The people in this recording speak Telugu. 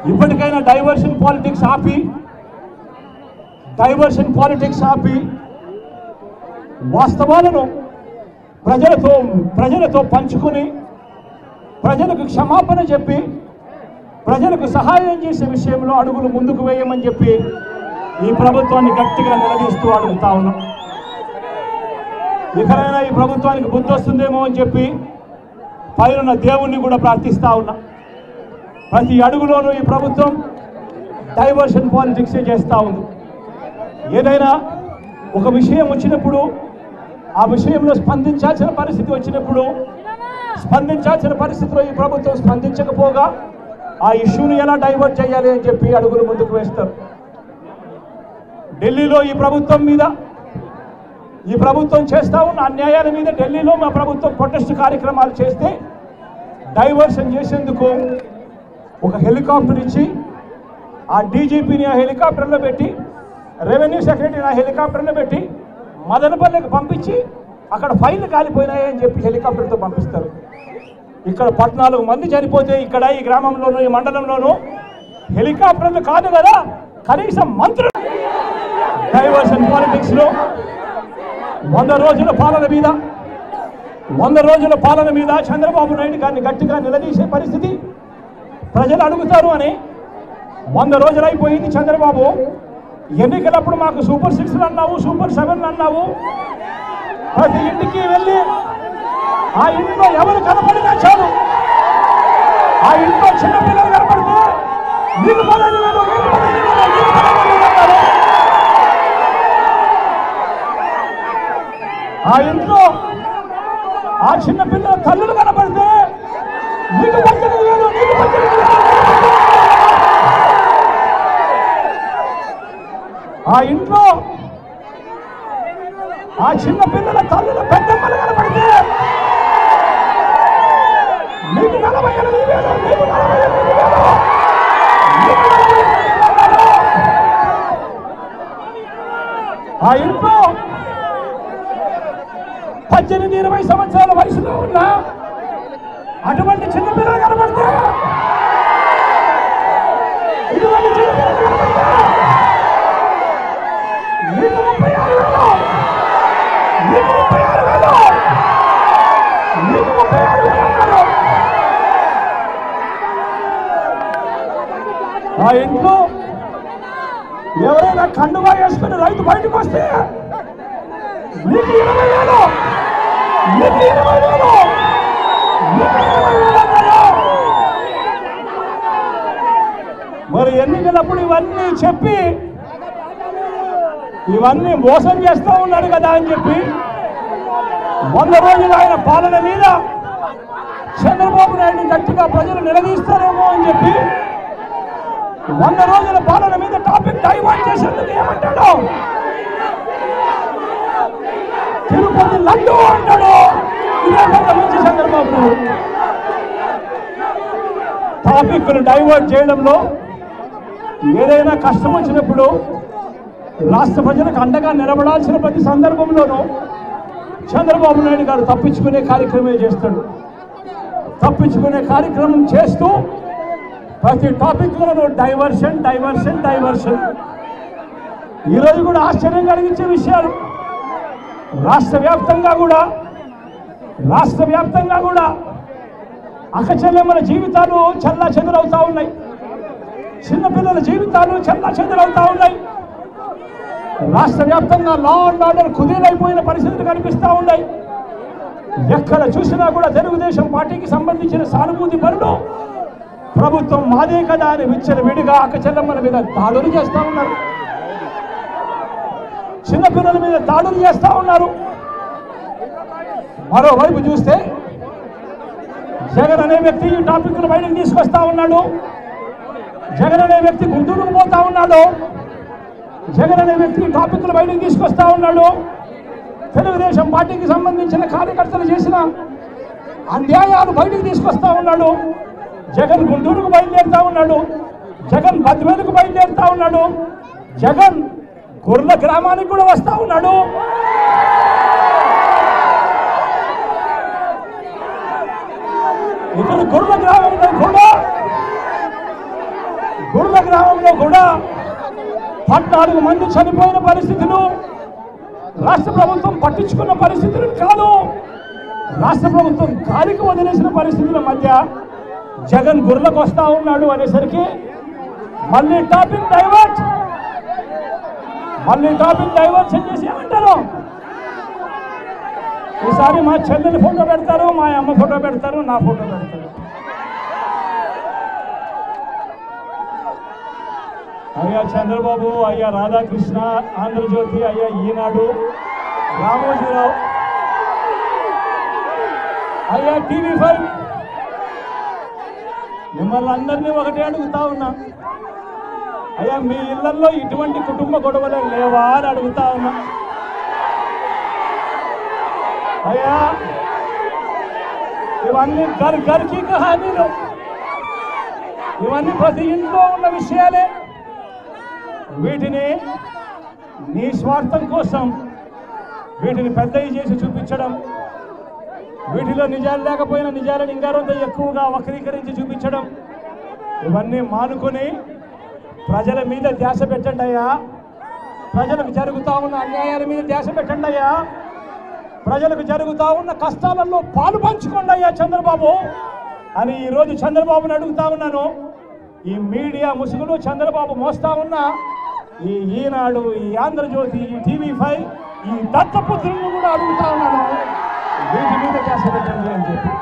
ఇప్పటికైనా డైవర్షన్ పాలిటిక్స్ ఆపి డైవర్షన్ పాలిటిక్స్ ఆపి వాస్తవాలను ప్రజలతో ప్రజలతో పంచుకొని ప్రజలకు క్షమాపణ చెప్పి ప్రజలకు సహాయం చేసే విషయంలో అడుగులు ముందుకు వేయమని చెప్పి ఈ ప్రభుత్వాన్ని గట్టిగా నిలదీస్తూ అడుగుతా ఉన్నాం ఇకనైనా ఈ ప్రభుత్వానికి బుద్ధి వస్తుందేమో అని చెప్పి పైన దేవుణ్ణి కూడా ప్రార్థిస్తా ఉన్నా ప్రతి అడుగులోనూ ఈ ప్రభుత్వం డైవర్షన్ పాలిటిక్సే చేస్తూ ఉంది ఏదైనా ఒక విషయం వచ్చినప్పుడు ఆ విషయంలో స్పందించాల్సిన పరిస్థితి వచ్చినప్పుడు స్పందించాల్సిన పరిస్థితిలో ఈ ప్రభుత్వం స్పందించకపోగా ఆ ఇష్యూని ఎలా డైవర్ట్ చేయాలి అని చెప్పి అడుగులు ముందుకు వేస్తారు ఢిల్లీలో ఈ ప్రభుత్వం మీద ఈ ప్రభుత్వం చేస్తా ఉన్న అన్యాయాల మీద ఢిల్లీలో మా ప్రభుత్వం ప్రొటెస్ట్ కార్యక్రమాలు చేస్తే డైవర్షన్ చేసేందుకు ఒక హెలికాప్టర్ ఇచ్చి ఆ డీజీపీని ఆ హెలికాప్టర్లో పెట్టి రెవెన్యూ సెక్రటరీని ఆ హెలికాప్టర్లో పెట్టి మదనపల్లికి పంపించి అక్కడ ఫైల్ కాలిపోయినాయని చెప్పి హెలికాప్టర్తో పంపిస్తారు ఇక్కడ పద్నాలుగు మంది చనిపోతే ఇక్కడ ఈ గ్రామంలోనూ ఈ మండలంలోనూ హెలికాప్టర్లు కాదు కదా కనీసం మంత్రులు డైవర్షన్ పాలిటిక్స్ లో వంద రోజుల పాలన మీద వంద రోజుల పాలన మీద చంద్రబాబు నాయుడు గారిని గట్టిగా నిలదీసే పరిస్థితి ప్రజలు అడుగుతారు అని వంద రోజులు అయిపోయింది చంద్రబాబు ఎన్నికలప్పుడు మాకు సూపర్ సిక్స్ అన్నావు సూపర్ సెవెన్ అన్నావు ప్రతి ఇంటికి వెళ్ళి ఆ ఇంట్లో ఎవరు కనపడినా చాలు ఆ ఇంట్లో చిన్నపిల్లలు కనపడితే నీకు పదవి లేదు నీకు పదవి లేదు నీకు పదవి లేదు అన్నారు. ఆ ఇంట్లో ఆ చిన్న పిల్లల తల్లులు కనపడితే నీకు పచ్చడి లేదు నీకు పచ్చడి లేదు ఆ ఇంట్లో ఆ చిన్న పిల్లల తల్లుల పెద్దమ్మలు కనపడితే నీకు నలభై ఎనిమిది వేలు నీకు నలభై ఎనిమిది వేలు నీకు నలభై ఎనిమిది వేలు అన్నారు. ఆ ఇంట్లో పద్దెనిమిది ఇరవై సంవత్సరాల వయసులో ఉన్న అటువంటి చిన్నపిల్లలు కనబడితే ఇటువంటి చిన్నపిల్లలు కనబడితే నీకు ముప్పై ఆరు వేలు నీకు ముప్పై ఆరు వేలు నీకు ముప్పై ఆరు వేలు అన్నారు. ఆ ఇంట్లో ఎవరైనా కండువా వేసుకుని రైతు బయటకు వస్తే నీకు ఇరవై వేలు నీకు ఇరవై వేలు నీకు ఇరవై వేలు అన్నారు. మరి ఎన్నికలప్పుడు ఇవన్నీ చెప్పి ఇవన్నీ మోసం చేస్తూ ఉన్నాడు కదా అని చెప్పి వంద రోజులు ఆయన పాలన మీద చంద్రబాబు నాయుడు గట్టిగా ప్రజలు నిలదీస్తారేమో అని చెప్పి వంద రోజుల పాలన మీద టాపిక్ డైవర్ట్ చేసేందుకు ఏమంటాడు తిరుపతి లడ్డు అంటాడు ఇదే పెద్ద మంచి చంద్రబాబు టాపిక్ను డైవర్ట్ చేయడంలో ఏదైనా కష్టం వచ్చినప్పుడు రాష్ట్ర ప్రజలకు అండగా నిలబడాల్సిన ప్రతి సందర్భంలోనూ చంద్రబాబు నాయుడు గారు తప్పించుకునే కార్యక్రమే చేస్తాడు తప్పించుకునే కార్యక్రమం చేస్తూ ప్రతి టాపిక్లోనూ డైవర్షన్ డైవర్షన్ డైవర్షన్ ఈరోజు కూడా ఆశ్చర్యం కలిగించే విషయాలు రాష్ట్ర వ్యాప్తంగా కూడా రాష్ట్ర వ్యాప్తంగా కూడా అక్కచెల్లెమ్మల జీవితాలు చల్లా చెదరవుతా ఉన్నాయి చిన్నపిల్లల జీవితాలు చల్లా చెదరవుతా ఉన్నాయి రాష్ట్ర వ్యాప్తంగా లా అండ్ ఆర్డర్ కుదేలైపోయిన పరిస్థితులు కనిపిస్తూ ఉన్నాయి ఎక్కడ చూసినా కూడా తెలుగుదేశం పార్టీకి సంబంధించిన సానుభూతి పనులు ప్రభుత్వం మాదే కదా అని విచ్చల విడిగా అక్కచెల్లమ్మల మీద దాడులు చేస్తూ ఉన్నారు చిన్నపిల్లల మీద దాడులు చేస్తూ ఉన్నారు మరోవైపు చూస్తే జగన్ అనే వ్యక్తి ఈ టాపిక్ను బయటకు తీసుకొస్తా ఉన్నాడు జగన్ అనే వ్యక్తి గుంటూరుకు పోతా ఉన్నాడు జగన్ అనే వ్యక్తి ఈ టాపిక్లు బయటకు తీసుకొస్తా ఉన్నాడు తెలుగుదేశం పార్టీకి సంబంధించిన కార్యకర్తలు చేసిన అన్యాయాలు బయటకు తీసుకొస్తా ఉన్నాడు జగన్ గుంటూరుకు బయలుదేరుతా ఉన్నాడు జగన్ బద్వేలుకు బయలుదేరుతా ఉన్నాడు జగన్ గుర్ల గ్రామానికి కూడా వస్తా ఉన్నాడు ఇక్కడ గుర్ల గ్రామంలో కూడా గ్రామంలో కూడా పద్నాలుగు మంది చనిపోయిన పరిస్థితులు రాష్ట్ర ప్రభుత్వం పట్టించుకున్న పరిస్థితులు కాదు రాష్ట్ర ప్రభుత్వం గాలికి వదిలేసిన పరిస్థితుల మధ్య జగన్ గుర్లకు వస్తా ఉన్నాడు అనేసరికి మళ్ళీ టాపిక్ డైవర్ట్ మళ్ళీ టాపిక్ డైవర్షన్ చేసి ఏమంటారు ఈసారి మా చెల్లెలి ఫోటో పెడతారు మా అమ్మ ఫోటో పెడతారు నా ఫోటో పెడతారు అయ్యా చంద్రబాబు అయ్యా రాధాకృష్ణ ఆంధ్రజ్యోతి అయ్యా ఈనాడు రామోజీరావు అయ్యా టీవీ ఫైవ్ మిమ్మల్ని అందరినీ ఒకటే అడుగుతా ఉన్నా అయ్యా మీ ఇళ్లలో ఇటువంటి కుటుంబ గొడవలు లేవా అని అడుగుతా ఉన్నా అయ్యా ఇవన్నీ గర్ గర్కి కహానీలు ఇవన్నీ ప్రతి ఇంట్లో ఉన్న విషయాలే వీటిని నీ స్వార్థం కోసం వీటిని పెద్దవి చేసి చూపించడం వీటిలో నిజాలు లేకపోయినా నిజాలను ఇంకారంత ఎక్కువగా వక్రీకరించి చూపించడం ఇవన్నీ మానుకొని ప్రజల మీద ధ్యాస పెట్టండి అయ్యా ప్రజలకు జరుగుతా ఉన్న అన్యాయాల మీద ధ్యాస పెట్టండి అయ్యా ప్రజలకు జరుగుతా ఉన్న కష్టాలలో పాలు పంచుకోండి అయ్యా చంద్రబాబు అని ఈరోజు చంద్రబాబుని అడుగుతా ఉన్నాను ఈ మీడియా ముసుగులు చంద్రబాబు మోస్తా ఉన్న ఈ ఈనాడు ఈ ఆంధ్రజ్యోతి ఈ టీవీ ఫైవ్ ఈ దత్తపుత్రులను కూడా అడుగుతా ఉన్నాను వీటి మీద చేస పెట్టండి అని చెప్పి